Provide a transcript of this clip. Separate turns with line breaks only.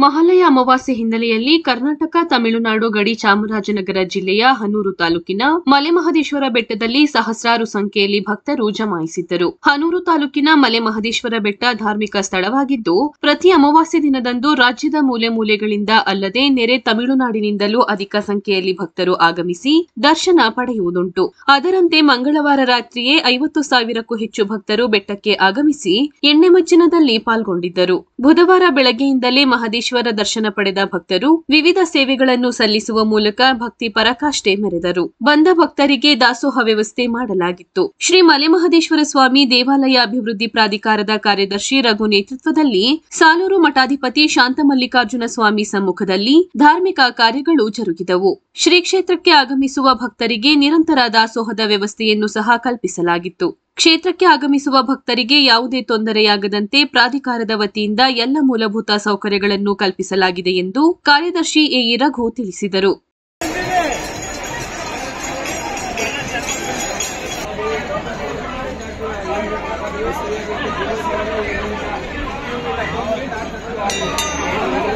ಮಹಾಲಯ ಅಮಾವಾಸ್ಯೆ ಹಿನ್ನೆಲೆಯಲ್ಲಿ ಕರ್ನಾಟಕ ತಮಿಳುನಾಡು ಗಡಿ ಚಾಮರಾಜನಗರ ಜಿಲ್ಲೆಯ ಹನೂರು ತಾಲೂಕಿನ ಮಲೆಮಹದೇಶ್ವರ ಬೆಟ್ಟದಲ್ಲಿ ಸಹಸ್ರಾರು ಸಂಖ್ಯೆಯಲ್ಲಿ ಭಕ್ತರು ಜಮಾಯಿಸಿದ್ದರು ಹನೂರು ತಾಲೂಕಿನ ಮಲೆಮಹದೇಶ್ವರ ಬೆಟ್ಟ ಧಾರ್ಮಿಕ ಸ್ಥಳವಾಗಿದ್ದು ಪ್ರತಿ ಅಮಾವಾಸ್ಯೆ ದಿನದಂದು ರಾಜ್ಯದ ಮೂಲೆ ಮೂಲೆಗಳಿಂದ ಅಲ್ಲದೆ ನೆರೆ ತಮಿಳುನಾಡಿನಿಂದಲೂ ಅಧಿಕ ಸಂಖ್ಯೆಯಲ್ಲಿ ಭಕ್ತರು ಆಗಮಿಸಿ ದರ್ಶನ ಪಡೆಯುವುದುಂಟು ಅದರಂತೆ ಮಂಗಳವಾರ ರಾತ್ರಿಯೇ ಐವತ್ತು ಸಾವಿರಕ್ಕೂ ಹೆಚ್ಚು ಭಕ್ತರು ಬೆಟ್ಟಕ್ಕೆ ಆಗಮಿಸಿ ಎಣ್ಣೆ ಮಜ್ಜನದಲ್ಲಿ ಪಾಲ್ಗೊಂಡಿದ್ದರು ಬುಧವಾರ ಬೆಳಗ್ಗೆಯಿಂದಲೇ ಮಹದೇಶ್ವರ ದರ್ಶನ ಪಡೆದ ಭಕ್ತರು ವಿವಿಧ ಸೇವೆಗಳನ್ನು ಸಲ್ಲಿಸುವ ಮೂಲಕ ಭಕ್ತಿ ಪರಾಕಾಷ್ಠೆ ಮೆರೆದರು ಬಂದ ಭಕ್ತರಿಗೆ ದಾಸೋಹ ವ್ಯವಸ್ಥೆ ಮಾಡಲಾಗಿತ್ತು ಶ್ರೀ ಮಲೆಮಹದೇಶ್ವರ ಸ್ವಾಮಿ ದೇವಾಲಯ ಅಭಿವೃದ್ಧಿ ಪ್ರಾಧಿಕಾರದ ಕಾರ್ಯದರ್ಶಿ ರಘು ನೇತೃತ್ವದಲ್ಲಿ ಸಾಲೂರು ಮಠಾಧಿಪತಿ ಶಾಂತಮಲ್ಲಿಕಾರ್ಜುನ ಸ್ವಾಮಿ ಸಮ್ಮುಖದಲ್ಲಿ ಧಾರ್ಮಿಕ ಕಾರ್ಯಗಳು ಜರುಗಿದವು ಶ್ರೀ ಕ್ಷೇತ್ರಕ್ಕೆ ಆಗಮಿಸುವ ಭಕ್ತರಿಗೆ ನಿರಂತರ ದಾಸೋಹದ ವ್ಯವಸ್ಥೆಯನ್ನು ಸಹ ಕಲ್ಪಿಸಲಾಗಿತ್ತು ಕ್ಷೇತ್ರಕ್ಕೆ ಆಗಮಿಸುವ ಭಕ್ತರಿಗೆ ಯಾವುದೇ ತೊಂದರೆಯಾಗದಂತೆ ಪ್ರಾಧಿಕಾರದ ವತಿಯಿಂದ ಎಲ್ಲ ಮೂಲಭೂತ ಸೌಕರ್ಯಗಳನ್ನು ಕಲ್ಪಿಸಲಾಗಿದೆ ಎಂದು ಕಾರ್ಯದರ್ಶಿ ಎಇ ರಘು ತಿಳಿಸಿದರು
Thank you.